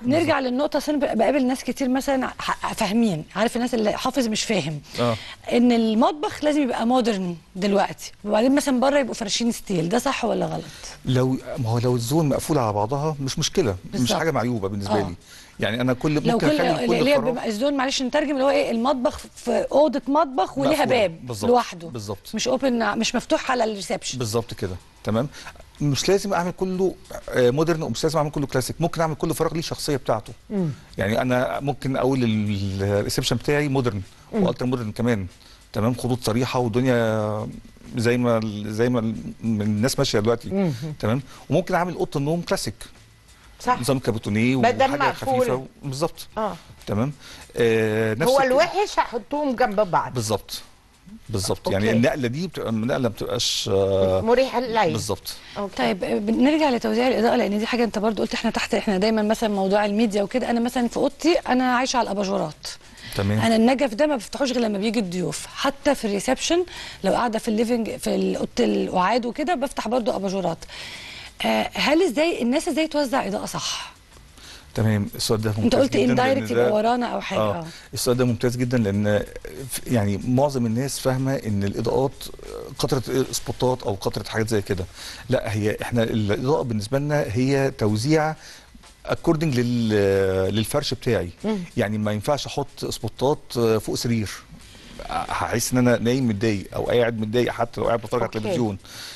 نرجع للنقطه أصل انا بقابل ناس كتير مثلا ح- فاهمين عارف الناس اللي حافظ مش فاهم اه ان المطبخ لازم يبقى مودرن دلوقتي وبعدين مثلا بره يبقوا فراشين ستيل ده صح ولا غلط لو ما هو لو الزون مقفوله على بعضها مش مشكله مش بالظبط. حاجه معيوبه بالنسبه آه. لي يعني انا كل لو ممكن كل اخلي كل اللي هي فراغ بيبقى الزون معلش نترجم اللي هو ايه المطبخ في اوضه مطبخ وليها مقفولة. باب بالظبط. لوحده بالظبط. مش اوبن مش مفتوح على الريسبشن بالظبط كده تمام مش لازم اعمل كله آه، مودرن ومش لازم اعمل كله كلاسيك ممكن اعمل كل فراغ ليه شخصيه بتاعته يعني انا ممكن اقول ال- الريسبشن بتاعي مودرن والتر مودرن كمان تمام خطوط صريحه والدنيا زي ما زي ما ال- الناس ماشيه دلوقتي تمام وممكن اعمل اوضه النوم كلاسيك صح نظام كابوتونيه بدل وحاجه مقفول. خفيفه بالظبط اه تمام آه نفس هو الك- الوحش هحطهم جنب بعض بالظبط بالظبط أوكي. يعني النقله دي بتبقى نقله ما بتبقاش آه مريح للعين بالظبط أوكي. طيب آه، نرجع لتوزيع الاضاءه لان دي حاجه انت برضو قلت احنا تحت احنا دايما مثلا موضوع الميديا وكده انا مثلا في اوضتي انا عايشه على الاباجورات تمام انا النجف ده ما بفتحوش غير لما بيجي الضيوف حتى في الريسبشن لو قاعده في الليفنج في اوضه القعاد وكده بفتح برضو اباجورات آه هل ازاي الناس ازاي توزع اضاءه صح تمام السؤال ده ممتاز انت قلت جدا اندايركت لأن ده- يبقى ورانا او حاجه اه اه السؤال ده ممتاز جدا لان ف- يعني معظم الناس فاهمه ان الاضاءات قطره سبوتات او قطره حاجات زي كده لا هي احنا الاضاءه بالنسبه لنا هي توزيع اكوردنج لل للفرش بتاعي يعني ما ينفعش احط سبوتات فوق سرير هحس ان انا نايم متضايق او قاعد متضايق حتى لو قاعد بتفرج على أوكي. التلفزيون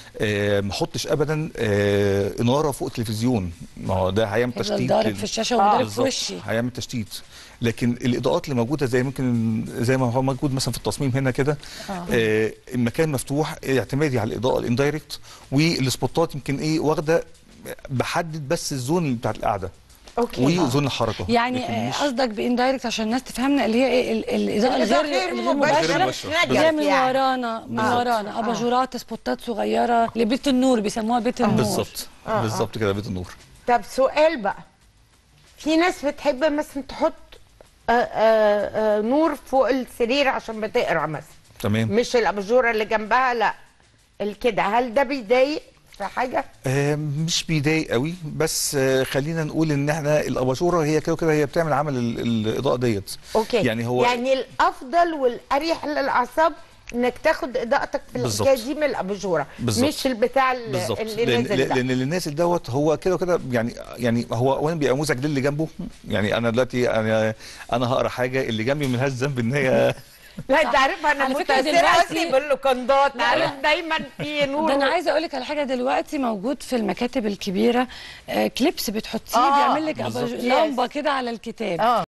آه ما احطش ابدا آه اناره فوق التلفزيون ما هو ده هيعمل يفضل تشتيت ضارب لل- في الشاشه آه، وضارب في بالظبط. وشي هيعمل تشتيت لكن الاضاءات اللي موجوده زي ممكن زي ما هو موجود مثلا في التصميم هنا كده آه المكان مفتوح اعتمادي على الاضاءه الاندايركت والسبوتات يمكن ايه واخده بحدد بس الزون بتاعت القعده اوكي وزون الحركه يعني لكن آه، مش- قصدك باندايركت عشان الناس تفهمنا اللي هي ايه ال- الاضاءه الإضاءة الغير غير الغير مباشرة. مباشره مباشرة. اللي هي من يعني. ورانا من آه. ورانا آه. اباجورات سبوتات صغيره لبيت النور بيسموها بيت النور بالظبط آه، آه. بالظبط كده بيت النور طب سؤال بقى في ناس بتحب مثلا تحط آه آه آه نور فوق السرير عشان بتقرا مثلا تمام مش الاباجوره اللي جنبها لا الكده هل ده بيضايق في حاجه آه مش بيضايق قوي بس آه خلينا نقول ان احنا الاباجوره هي كده كده هي بتعمل عمل ال- الاضاءه ديت اوكي يعني هو يعني الافضل والاريح للاعصاب انك تاخد اضاءتك في بالظبط. الحكايه دي من الاباجوره بالظبط. مش البتاع ال- بالظبط اللي لان نازل ده لان اللي نازل دوت هو كده وكده يعني يعني هو اولا بيبقى نموذج للي جنبه يعني انا دلوقتي انا انا هقرا حاجه اللي جنبي ملهاش ذنب ان هي لا انت عارف انا على فكرة متاثره دلوقتي- اصلي باللوكندات عارف دايما في نور ده انا عايزه اقول لك على حاجه دلوقتي موجود في المكاتب الكبيره آه كليبس بتحطيه آه، بيعمل لك بالظبط. أباج- لمبه كده على الكتاب اه